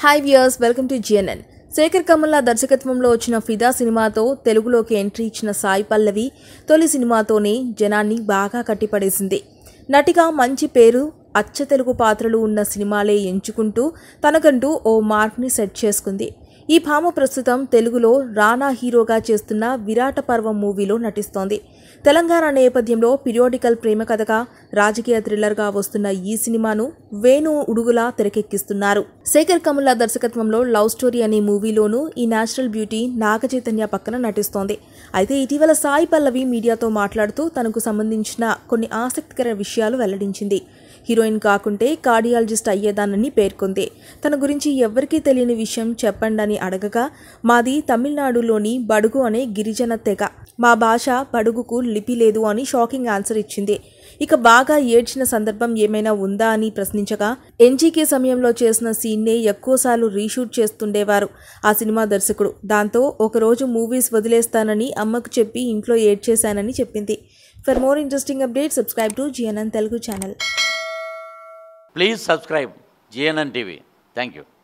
hi viewers welcome to GNN Sekhar కమల్లా దర్శకత్వంలో వచ్చిన ఫిదా సినిమాతో తెలుగులోకి ఎంట్రీ ఇచ్చిన సాయి పల్లవి తొలి సినిమాతోనే జనాన్ని బాగా కట్టిపడేసింది నటిగా మంచి పేరు అచ్చ తెలుగు పాత్రలు ఉన్న సినిమాలే ఎంచుకుంటూ తనకంటూ ఓ మార్క్ని సెట్ చేసుకుంది ఈ భామ ప్రస్తుతం తెలుగులో రానా హీరోగా చేస్తున్న విరాట పర్వం మూవీలో నటిస్తోంది తెలంగాణ నేపథ్యంలో పిరియోడికల్ ప్రేమ కథగా రాజకీయ థ్రిల్లర్గా వస్తున్న ఈ సినిమాను వేణు ఉడుగులా తెరకెక్కిస్తున్నారు శేఖర్ కమల దర్శకత్వంలో లవ్ స్టోరీ అనే మూవీలోనూ ఈ నేచురల్ బ్యూటీ నాగ చైతన్య పక్కన నటిస్తోంది అయితే ఇటీవల సాయి పల్లవి మీడియాతో మాట్లాడుతూ తనకు సంబంధించిన కొన్ని ఆసక్తికర విషయాలు వెల్లడించింది హీరోయిన్ కాకుంటే కార్డియాలజిస్ట్ అయ్యేదానని పేర్కొంది తన గురించి ఎవ్వరికీ తెలియని విషయం చెప్పండని అడగగా మాది తమిళనాడులోని బడుగు అనే గిరిజన తెగ మా భాష బడుగుకు లిపి లేదు అని షాకింగ్ ఆన్సర్ ఇచ్చింది ఇక బాగా ఏడ్చిన సందర్భం ఏమైనా ఉందా అని ప్రశ్నించగా ఎన్జీకే సమయంలో చేసిన సీన్నే ఎక్కువసార్లు రీషూట్ చేస్తుండేవారు ఆ సినిమా దర్శకుడు దాంతో ఒకరోజు మూవీస్ వదిలేస్తానని అమ్మకు చెప్పి ఇంట్లో ఏడ్చేశానని చెప్పింది for more interesting update subscribe to GNN Telugu channel please subscribe GNN TV thank you